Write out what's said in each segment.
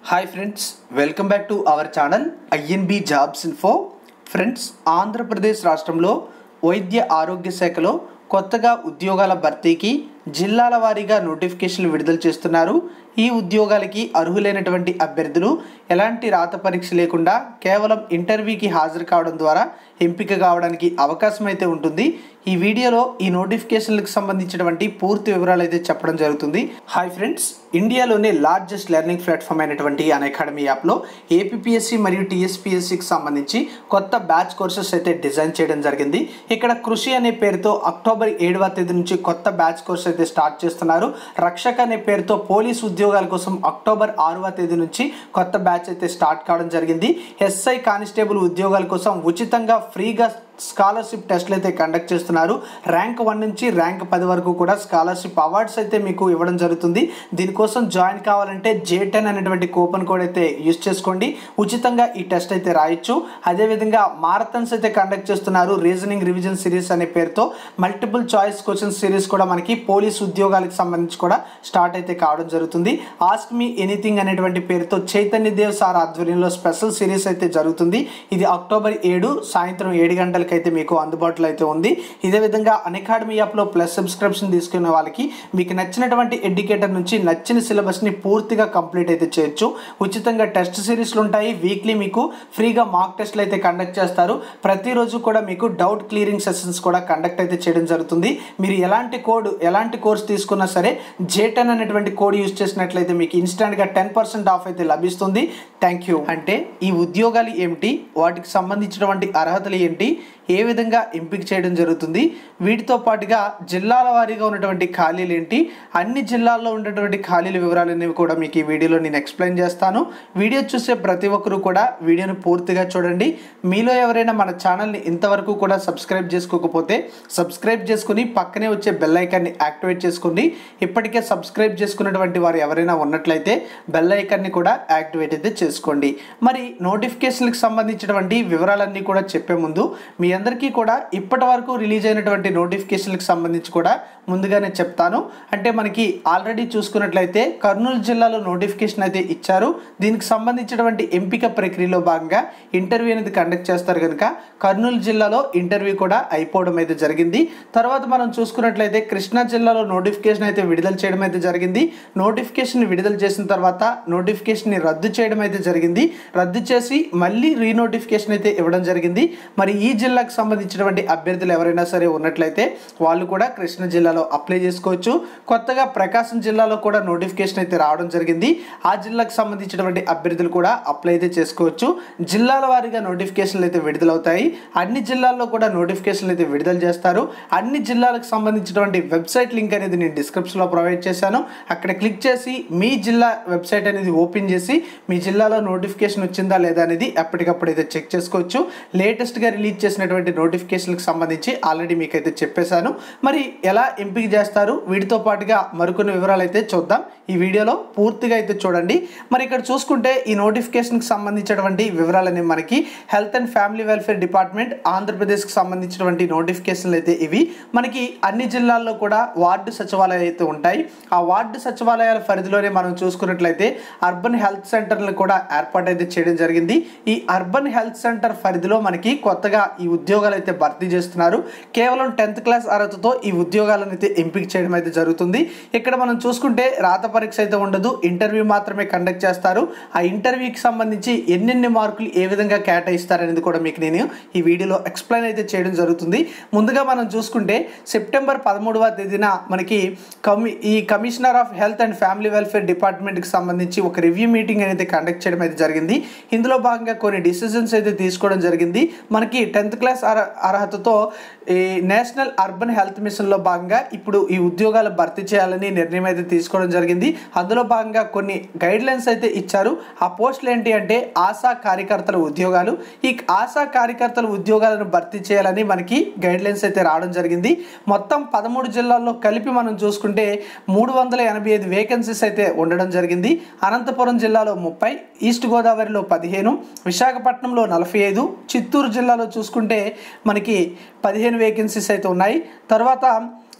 hi friends welcome back to our channel INB jobs info friends Andhra Pradesh రాష్ట్రంలో వైద్య ఆరోగ్య శాఖలో కొత్తగా ఉద్యోగాల భర్తీకి జిల్లాల వారీగా నోటిఫికేషన్లు విడుదల చేస్తున్నారు ఈ ఉద్యోగాలకి అర్హులైనటువంటి అభ్యర్థులు ఎలాంటి రాత పరీక్ష లేకుండా కేవలం ఇంటర్వ్యూకి హాజరు కావడం ద్వారా ఎంపిక కావడానికి అవకాశం అయితే ఉంటుంది ఈ వీడియోలో ఈ నోటిఫికేషన్లకు సంబంధించినటువంటి పూర్తి వివరాలు అయితే చెప్పడం జరుగుతుంది హాయ్ ఫ్రెండ్స్ ఇండియాలోనే లార్జెస్ట్ లెర్నింగ్ ప్లాట్ఫామ్ అయినటువంటి అన్ అకాడమీ యాప్లో ఏపీఎస్సి మరియు టీఎస్పీఎస్సికి సంబంధించి కొత్త బ్యాచ్ కోర్సెస్ అయితే డిజైన్ చేయడం జరిగింది ఇక్కడ కృషి అనే పేరుతో అక్టోబర్ ఏడవ తేదీ నుంచి కొత్త బ్యాచ్ కోర్స్ అయితే స్టార్ట్ చేస్తున్నారు రక్షక్ అనే పేరుతో పోలీస్ ఉద్యోగాల కోసం అక్టోబర్ ఆరవ తేదీ నుంచి కొత్త బ్యాచ్ అయితే స్టార్ట్ కావడం జరిగింది ఎస్ఐ కానిస్టేబుల్ ఉద్యోగాల కోసం ఉచితంగా ఫ్రీగా స్కాలర్షిప్ టెస్ట్లు అయితే కండక్ట్ చేస్తున్నారు ర్యాంక్ వన్ నుంచి ర్యాంక్ పది వరకు కూడా స్కాలర్షిప్ అవార్డ్స్ అయితే మీకు ఇవ్వడం జరుగుతుంది దీనికోసం జాయిన్ కావాలంటే జే టెన్ అనేటువంటి కూపన్ కోడ్ అయితే యూస్ చేసుకోండి ఉచితంగా ఈ టెస్ట్ అయితే రాయొచ్చు అదేవిధంగా మారథన్స్ అయితే కండక్ట్ చేస్తున్నారు రీజనింగ్ రివిజన్ సిరీస్ అనే పేరుతో మల్టిపుల్ చాయిస్ క్వశ్చన్ సిరీస్ కూడా మనకి పోలీస్ ఉద్యోగాలకు సంబంధించి కూడా స్టార్ట్ అయితే కావడం జరుగుతుంది ఆస్క్ మీ ఎనీథింగ్ అనేటువంటి పేరుతో చైతన్య దేవ్ సార్ ఆధ్వర్యంలో స్పెషల్ సిరీస్ అయితే జరుగుతుంది ఇది అక్టోబర్ ఏడు సాయంత్రం ఏడు గంటలకి అయితే మీకు అందుబాటులో అయితే ఉంది ఇదే విధంగా అకాడమీ యాప్లో ప్లస్ సబ్స్క్రిప్షన్ తీసుకునే వాళ్ళకి మీకు నచ్చినటువంటి ఎడ్యుకేటర్ నుంచి నచ్చిన సిలబస్ని పూర్తిగా కంప్లీట్ అయితే చేయొచ్చు ఉచితంగా టెస్ట్ సిరీస్లు ఉంటాయి వీక్లీ మీకు ఫ్రీగా మాక్ టెస్ట్లు అయితే కండక్ట్ చేస్తారు ప్రతిరోజు కూడా మీకు డౌట్ క్లియరింగ్ సెషన్స్ కూడా కండక్ట్ అయితే చేయడం జరుగుతుంది మీరు ఎలాంటి కోడ్ ఎలాంటి కోర్స్ తీసుకున్నా సరే జే టెన్ అనేటువంటి కోడ్ యూజ్ చేసినట్లయితే మీకు ఇన్స్టెంట్గా టెన్ పర్సెంట్ ఆఫ్ అయితే లభిస్తుంది థ్యాంక్ యూ అంటే ఈ ఉద్యోగాలు ఏమిటి వాటికి సంబంధించినటువంటి అర్హతలు ఏంటి ఏ విధంగా ఎంపిక చేయడం జరుగుతుంది వీటితో పాటుగా జిల్లాల వారీగా ఉన్నటువంటి ఖాళీలు ఏంటి అన్ని జిల్లాల్లో ఉన్నటువంటి ఖాళీల వివరాలు అనేవి కూడా మీకు ఈ వీడియోలో నేను ఎక్స్ప్లెయిన్ చేస్తాను వీడియో చూసే ప్రతి ఒక్కరూ కూడా వీడియోని పూర్తిగా చూడండి మీలో ఎవరైనా మన ఛానల్ని ఇంతవరకు కూడా సబ్స్క్రైబ్ చేసుకోకపోతే సబ్స్క్రైబ్ చేసుకుని పక్కనే వచ్చే బెల్ ఐకాన్ని యాక్టివేట్ చేసుకోండి ఇప్పటికే సబ్స్క్రైబ్ చేసుకున్నటువంటి వారు ఎవరైనా ఉన్నట్లయితే బెల్ ఐకాన్ని కూడా యాక్టివేట్ అయితే చేసుకోండి మరి నోటిఫికేషన్లకు సంబంధించినటువంటి వివరాలన్నీ కూడా చెప్పే ముందు మీ అందరికీ కూడా ఇప్పటి వరకు రిలీజ్ అయినటువంటి నోటిఫికేషన్లకు సంబంధించి కూడా ముందుగానే చెప్తాను అంటే మనకి ఆల్రెడీ చూసుకున్నట్లయితే కర్నూలు జిల్లాలో నోటిఫికేషన్ అయితే ఇచ్చారు దీనికి సంబంధించినటువంటి ఎంపిక ప్రక్రియలో భాగంగా ఇంటర్వ్యూ అనేది కండక్ట్ చేస్తారు కనుక కర్నూలు జిల్లాలో ఇంటర్వ్యూ కూడా అయిపోవడం అయితే జరిగింది తర్వాత మనం చూసుకున్నట్లయితే కృష్ణా జిల్లాలో నోటిఫికేషన్ అయితే విడుదల చేయడం అయితే జరిగింది నోటిఫికేషన్ విడుదల చేసిన తర్వాత నోటిఫికేషన్ని రద్దు చేయడం అయితే జరిగింది రద్దు చేసి మళ్ళీ రీనోటిఫికేషన్ అయితే ఇవ్వడం జరిగింది మరి ఈ జిల్లాకు సంబంధించినటువంటి అభ్యర్థులు ఎవరైనా సరే ఉన్నట్లయితే వాళ్ళు కూడా కృష్ణా జిల్లాలో అప్లై చేసుకోవచ్చు కొత్తగా ప్రకాశం జిల్లాలో కూడా నోటిఫికేషన్ అయితే రావడం జరిగింది ఆ జిల్లాకు సంబంధించినటువంటి అభ్యర్థులు కూడా అప్లై అయితే చేసుకోవచ్చు జిల్లాల వారీగా నోటిఫికేషన్లు అయితే విడుదలవుతాయి అన్ని జిల్లాల్లో కూడా నోటిఫికేషన్లు అయితే విడుదల చేస్తారు అన్ని జిల్లాలకు సంబంధించినటువంటి వెబ్సైట్ లింక్ అనేది నేను డిస్క్రిప్షన్లో ప్రొవైడ్ చేశాను అక్కడ క్లిక్ చేసి మీ జిల్లా వెబ్సైట్ అనేది ఓపెన్ చేసి మీ జిల్లాలో నోటిఫికేషన్ వచ్చిందా లేదా అనేది ఎప్పటికప్పుడు అయితే చెక్ చేసుకోవచ్చు లేటెస్ట్గా రిలీజ్ చేసినటువంటి నోటిఫికేషన్లకు సంబంధించి ఆల్రెడీ మీకైతే చెప్పేశాను మరి ఎలా ఎంపిక చేస్తారు వీటితో పాటుగా మరికొన్ని వివరాలు అయితే చూద్దాం ఈ వీడియోలో పూర్తిగా అయితే చూడండి మరి ఇక్కడ చూసుకుంటే ఈ నోటిఫికేషన్కి సంబంధించినటువంటి వివరాలని మనకి health and family welfare department ఆంధ్రప్రదేశ్కి సంబంధించినటువంటి నోటిఫికేషన్లు అయితే ఇవి మనకి అన్ని జిల్లాల్లో కూడా వార్డు సచివాలయాలు అయితే ఉంటాయి ఆ వార్డు సచివాలయాల పరిధిలోనే మనం చూసుకున్నట్లయితే అర్బన్ హెల్త్ సెంటర్లు కూడా ఏర్పాటు అయితే చేయడం జరిగింది ఈ అర్బన్ హెల్త్ సెంటర్ పరిధిలో మనకి కొత్తగా ఈ ఉద్యోగాలు అయితే భర్తీ చేస్తున్నారు కేవలం టెన్త్ క్లాస్ అర్హతతో ఈ ఉద్యోగాలను అయితే ఎంపిక చేయడం అయితే జరుగుతుంది ఇక్కడ మనం చూసుకుంటే రాత పరీక్ష అయితే ఉండదు ఇంటర్వ్యూ మాత్రమే కండక్ట్ చేస్తారు ఆ ఇంటర్వ్యూకి సంబంధించి ఎన్నెన్ని మార్కులు ఏ విధంగా కేటాయిస్తారనేది కూడా మీకు నేను ఈ వీడియోలో ఎక్స్ప్లెయిన్ అయితే చేయడం జరుగుతుంది ముందుగా మనం చూసుకుంటే సెప్టెంబర్ పదమూడవ తేదీన మనకి కమి ఈ commissioner of health and family welfare డిపార్ట్మెంట్కి సంబంధించి ఒక రివ్యూ మీటింగ్ అనేది కండక్ట్ చేయడం అయితే జరిగింది ఇందులో భాగంగా కొన్ని డిసిజన్స్ అయితే తీసుకోవడం జరిగింది మనకి టెన్త్ క్లాస్ అర అర్హతతో ఈ నేషనల్ అర్బన్ హెల్త్ మిషన్లో భాగంగా ఇప్పుడు ఈ ఉద్యోగాలు భర్తీ చేయాలని నిర్ణయం అయితే తీసుకోవడం జరిగింది అందులో భాగంగా కొన్ని గైడ్ లైన్స్ అయితే ఇచ్చారు ఆ పోస్టులు ఏంటి అంటే ఆశా కార్యకర్తల ఉద్యోగాలు ఈ ఆశా కార్యకర్తల ఉద్యోగాలను భర్తీ చేయాలని మనకి గైడ్ లైన్స్ అయితే రావడం జరిగింది మొత్తం పదమూడు జిల్లాల్లో కలిపి మనం చూసుకుంటే మూడు వందల ఎనభై ఐదు వేకెన్సీస్ అయితే ఉండడం జరిగింది అనంతపురం జిల్లాలో ముప్పై ఈస్ట్ గోదావరిలో పదిహేను విశాఖపట్నంలో నలభై ఐదు చిత్తూరు జిల్లాలో చూసుకుంటే మనకి పదిహేను వేకెన్సీస్ అయితే ఉన్నాయి తర్వాత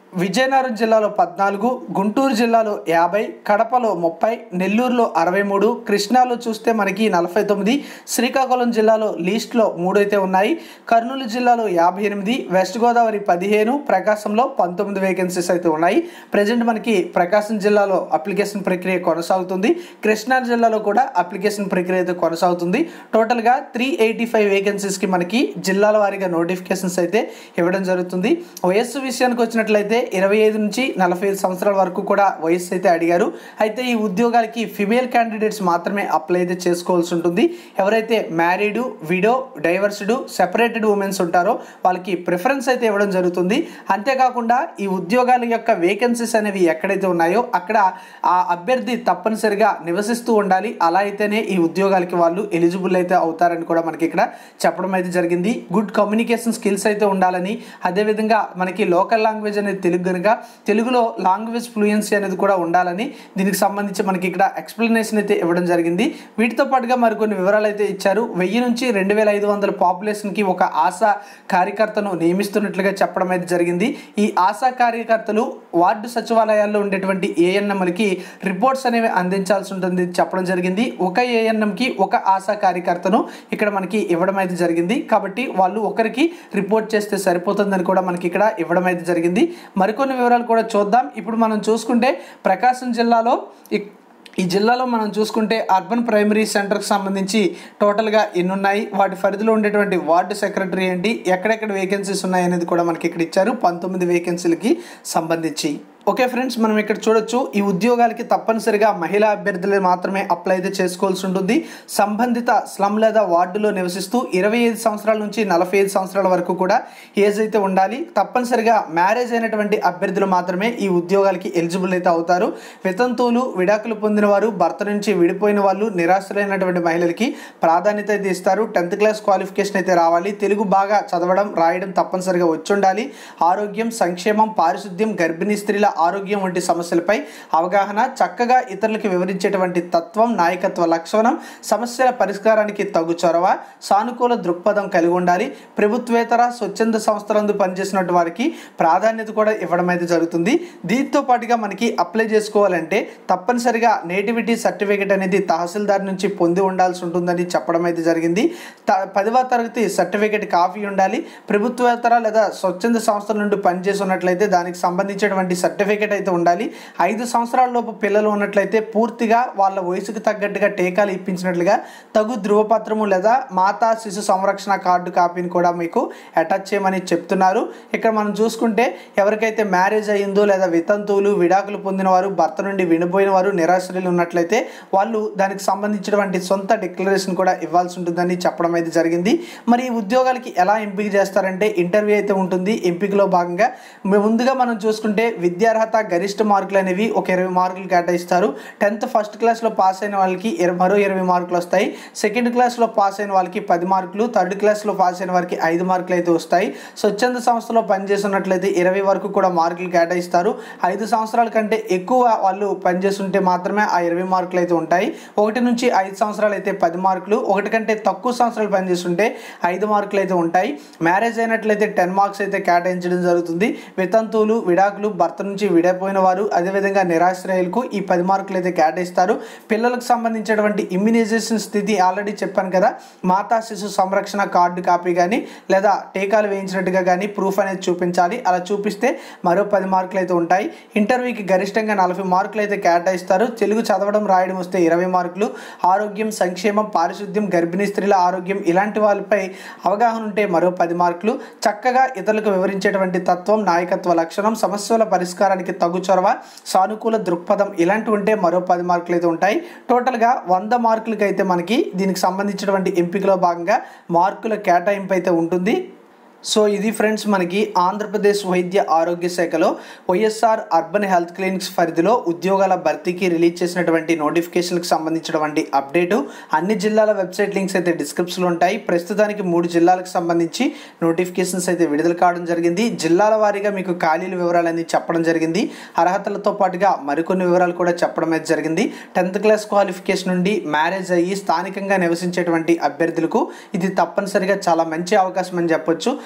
విజయనగరం జిల్లాలో పద్నాలుగు గుంటూరు జిల్లాలో యాభై కడపలో ముప్పై నెల్లూరులో అరవై మూడు కృష్ణాలో చూస్తే మనకి నలభై తొమ్మిది శ్రీకాకుళం జిల్లాలో లీస్ట్లో మూడు అయితే ఉన్నాయి కర్నూలు జిల్లాలో యాభై ఎనిమిది వెస్ట్ గోదావరి పదిహేను ప్రకాశంలో పంతొమ్మిది వేకెన్సీస్ అయితే ఉన్నాయి ప్రజెంట్ మనకి ప్రకాశం జిల్లాలో అప్లికేషన్ ప్రక్రియ కొనసాగుతుంది కృష్ణా జిల్లాలో కూడా అప్లికేషన్ ప్రక్రియ అయితే కొనసాగుతుంది టోటల్గా త్రీ ఎయిటీ ఫైవ్ వేకెన్సీస్కి మనకి జిల్లాల వారీగా నోటిఫికేషన్స్ అయితే ఇవ్వడం జరుగుతుంది వయస్సు విషయానికి వచ్చినట్లయితే ఇరవై ఐదు నుంచి నలభై ఐదు సంవత్సరాల వరకు కూడా వయస్సు అయితే అడిగారు అయితే ఈ ఉద్యోగాలకి ఫిమేల్ క్యాండిడేట్స్ మాత్రమే అప్లై అయితే చేసుకోవాల్సి ఉంటుంది ఎవరైతే married widow divorced separated womens ఉంటారో వాళ్ళకి ప్రిఫరెన్స్ అయితే ఇవ్వడం జరుగుతుంది అంతేకాకుండా ఈ ఉద్యోగాల యొక్క వేకెన్సీస్ అనేవి ఎక్కడైతే ఉన్నాయో అక్కడ ఆ అభ్యర్థి తప్పనిసరిగా నివసిస్తూ ఉండాలి అలా అయితేనే ఈ ఉద్యోగాలకి వాళ్ళు ఎలిజిబుల్ అయితే అవుతారని కూడా మనకి ఇక్కడ చెప్పడం అయితే జరిగింది గుడ్ కమ్యూనికేషన్ స్కిల్స్ అయితే ఉండాలని అదేవిధంగా మనకి లోకల్ లాంగ్వేజ్ అనేది తెలుగు కనుక తెలుగులో లాంగ్వేజ్ ఫ్లూయెన్సీ అనేది కూడా ఉండాలని దీనికి సంబంధించి మనకి ఇక్కడ ఎక్స్ప్లెనేషన్ అయితే ఇవ్వడం జరిగింది వీటితో పాటుగా మరికొన్ని వివరాలు అయితే ఇచ్చారు వెయ్యి నుంచి రెండు వేల ఐదు వందల పాపులేషన్కి ఒక ఆశా కార్యకర్తను నియమిస్తున్నట్లుగా చెప్పడం అయితే జరిగింది ఈ ఆశా కార్యకర్తలు వార్డు సచివాలయాల్లో ఉండేటువంటి ఏఎన్ఎంలకి రిపోర్ట్స్ అనేవి అందించాల్సి ఉంటుంది చెప్పడం జరిగింది ఒక ఏఎన్ఎంకి ఒక ఆశా కార్యకర్తను ఇక్కడ మనకి ఇవ్వడం అయితే జరిగింది కాబట్టి వాళ్ళు ఒకరికి రిపోర్ట్ చేస్తే సరిపోతుందని కూడా మనకి ఇక్కడ ఇవ్వడం అయితే జరిగింది మరికొన్ని వివరాలు కూడా చూద్దాం ఇప్పుడు మనం చూసుకుంటే ప్రకాశం జిల్లాలో ఇక్- ఈ జిల్లాలో మనం చూసుకుంటే అర్బన్ ప్రైమరీ సెంటర్కి సంబంధించి టోటల్గా ఎన్ని ఉన్నాయి వాటి పరిధిలో ఉండేటువంటి వార్డు సెక్రటరీ ఏంటి ఎక్కడెక్కడ వేకెన్సీస్ ఉన్నాయి అనేది కూడా మనకి ఇక్కడ ఇచ్చారు పంతొమ్మిది వేకెన్సీలకి సంబంధించి ఓకే ఫ్రెండ్స్ మనం ఇక్కడ చూడొచ్చు ఈ ఉద్యోగాలకి తప్పనిసరిగా మహిళా అభ్యర్థులు మాత్రమే అప్లై అయితే చేసుకోవాల్సి ఉంటుంది సంబంధిత స్లమ్ లేదా వార్డులో నివసిస్తూ ఇరవై ఐదు సంవత్సరాల నుంచి నలభై ఐదు సంవత్సరాల వరకు కూడా ఏజ్ అయితే ఉండాలి తప్పనిసరిగా మ్యారేజ్ అయినటువంటి అభ్యర్థులు మాత్రమే ఈ ఉద్యోగాలకి ఎలిజిబుల్ అయితే అవుతారు వితంతువులు విడాకులు పొందిన వారు భర్త నుంచి విడిపోయిన వాళ్ళు నిరాశ్రులైనటువంటి మహిళలకి ప్రాధాన్యత అయితే ఇస్తారు టెన్త్ క్లాస్ క్వాలిఫికేషన్ అయితే రావాలి తెలుగు బాగా చదవడం రాయడం తప్పనిసరిగా వచ్చి ఉండాలి ఆరోగ్యం సంక్షేమం పారిశుద్ధ్యం గర్భిణీ స్త్రీల ఆరోగ్యం వంటి సమస్యలపై అవగాహన చక్కగా ఇతరులకు వివరించేటువంటి తత్వం నాయకత్వ లక్షణం సమస్యల పరిష్కారానికి తగు చొరవ సానుకూల దృక్పథం కలిగి ఉండాలి ప్రభుత్వేతర స్వచ్ఛంద సంస్థలందు పనిచేసినటువంటి వారికి ప్రాధాన్యత కూడా ఇవ్వడం అయితే జరుగుతుంది దీంతో పాటుగా మనకి అప్లై చేసుకోవాలంటే తప్పనిసరిగా నేటివిటీ సర్టిఫికేట్ అనేది తహసీల్దార్ నుంచి పొంది ఉండాల్సి ఉంటుందని చెప్పడం అయితే జరిగింది త పదవ తరగతి సర్టిఫికేట్ కాపీ ఉండాలి ప్రభుత్వేతర లేదా స్వచ్ఛంద సంస్థల నుండి పనిచేసి ఉన్నట్లయితే దానికి సంబంధించినటువంటి సర్టిఫికేట్ అయితే ఉండాలి ఐదు సంవత్సరాల లోపు పిల్లలు ఉన్నట్లయితే పూర్తిగా వాళ్ళ వయసుకు తగ్గట్టుగా టీకాలు ఇప్పించినట్లుగా తగు ధృవపత్రము లేదా మాతా శిశు సంరక్షణ కార్డు కాపీని కూడా మీకు అటాచ్ చేయమని చెప్తున్నారు ఇక్కడ మనం చూసుకుంటే ఎవరికైతే మ్యారేజ్ అయ్యిందో లేదా వితంతువులు విడాకులు పొందిన వారు భర్త నుండి విడిపోయిన వారు నిరాశ్రయులు ఉన్నట్లయితే వాళ్ళు దానికి సంబంధించినటువంటి సొంత డిక్లరేషన్ కూడా ఇవ్వాల్సి ఉంటుందని చెప్పడం అయితే జరిగింది మరి ఈ ఉద్యోగాలకి ఎలా ఎంపిక చేస్తారంటే ఇంటర్వ్యూ అయితే ఉంటుంది ఎంపికలో భాగంగా ముందుగా మనం చూసుకుంటే విద్యార్హత గరిష్ట మార్కులు అనేవి ఒక ఇరవై మార్కులు కేటాయిస్తారు టెన్త్ ఫస్ట్ క్లాస్లో పాస్ అయిన వాళ్ళకి ఇర- మరో ఇరవై మార్కులు వస్తాయి సెకండ్ క్లాస్లో పాస్ అయిన వాళ్ళకి పది మార్కులు థర్డ్ క్లాస్లో పాస్ అయిన వారికి ఐదు మార్కులు అయితే వస్తాయి స్వచ్ఛంద సంస్థలో పనిచేస్తున్నట్లయితే ఇరవై వరకు కూడా మార్కులు కేటాయిస్తారు ఐదు సంవత్సరాల కంటే ఎక్కువ వాళ్ళు పనిచేస్తుంటే మాత్రమే ఆ ఇరవై మార్కులు అయితే ఉంటాయి ఒకటి నుంచి ఐదు సంవత్సరాలు అయితే పది మార్కులు ఒకటి కంటే తక్కువ సంవత్సరాలు పనిచేస్తుంటే ఐదు మార్కులు అయితే ఉంటాయి మ్యారేజ్ అయినట్లయితే టెన్ మార్క్స్ అయితే కేటాయించడం జరుగుతుంది వితంతువులు విడాకులు భర్త నుంచి విడిపోయిన వారు అదేవిధంగా నిరాశ్రయులకు ఈ పది మార్కులు అయితే కేటాయిస్తారు పిల్లలకు సంబంధించినటువంటి ఇమ్యునైజేషన్ స్థితి ఆల్రెడీ చెప్పాను కదా మాతా శిశు సంరక్షణ కార్డు కాపీ కానీ లేదా టీకాలు వేయించినట్టుగా కానీ ప్రూఫ్ అనేది చూపించాలి అలా చూపిస్తే మరో పది మార్కులు అయితే ఉంటాయి ఇంటర్వ్యూకి గరిష్టంగా నలభై మార్కులు అయితే కేటాయిస్తారు తెలుగు చదవడం రాయడం వస్తే ఇరవై మార్కులు ఆరోగ్యం సంక్షేమం పారిశుద్ధ్యం గర్భిణీ స్త్రీల ఆరోగ్యం ఇలాంటి వాళ్ళపై అవగాహన ఉంటే మరో పది మార్కులు చక్కగా ఇతరులకు వివరించేటువంటి తత్వం నాయకత్వ లక్షణం సమస్యల పరిష్కారానికి తగు చొరవ సానుకూల దృక్పథం ఇలాంటివి ఉంటే మరో పది మార్కులు అయితే ఉంటాయి టోటల్గా వంద మార్కులకి అయితే మనకి దీనికి సంబంధించినటువంటి ఎంపికలో భాగంగా మార్కుల కేటాయింపు అయితే ఉంటుంది సో ఇది ఫ్రెండ్స్ మనకి ఆంధ్రప్రదేశ్ వైద్య ఆరోగ్య శాఖలో వైఎస్ఆర్ అర్బన్ హెల్త్ క్లినిక్స్ పరిధిలో ఉద్యోగాల భర్తీకి రిలీజ్ చేసినటువంటి నోటిఫికేషన్కి సంబంధించినటువంటి అప్డేటు అన్ని జిల్లాల వెబ్సైట్ లింక్స్ అయితే డిస్క్రిప్షన్లో ఉంటాయి ప్రస్తుతానికి మూడు జిల్లాలకు సంబంధించి నోటిఫికేషన్స్ అయితే విడుదల కావడం జరిగింది జిల్లాల వారీగా మీకు ఖాళీల వివరాలన్నీ చెప్పడం జరిగింది అర్హతలతో పాటుగా మరికొన్ని వివరాలు కూడా చెప్పడం అయితే జరిగింది టెన్త్ క్లాస్ క్వాలిఫికేషన్ నుండి మ్యారేజ్ అయ్యి స్థానికంగా నివసించేటువంటి అభ్యర్థులకు ఇది తప్పనిసరిగా చాలా మంచి అవకాశం అని చెప్పొచ్చు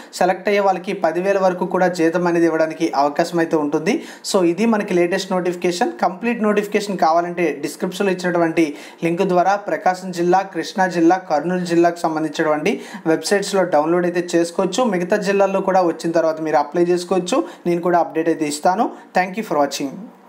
సెలెక్ట్ అయ్యే వాళ్ళకి పదివేల వరకు కూడా జీతం అనేది ఇవ్వడానికి అవకాశం అయితే ఉంటుంది సో ఇది మనకి లేటెస్ట్ నోటిఫికేషన్ కంప్లీట్ నోటిఫికేషన్ కావాలంటే డిస్క్రిప్షన్లో ఇచ్చినటువంటి లింక్ ద్వారా ప్రకాశం జిల్లా కృష్ణా జిల్లా కర్నూలు జిల్లాకు సంబంధించినటువంటి వెబ్సైట్స్లో డౌన్లోడ్ అయితే చేసుకోవచ్చు మిగతా జిల్లాల్లో కూడా వచ్చిన తర్వాత మీరు అప్లై చేసుకోవచ్చు నేను కూడా అప్డేట్ అయితే ఇస్తాను థ్యాంక్ యూ ఫర్ వాచింగ్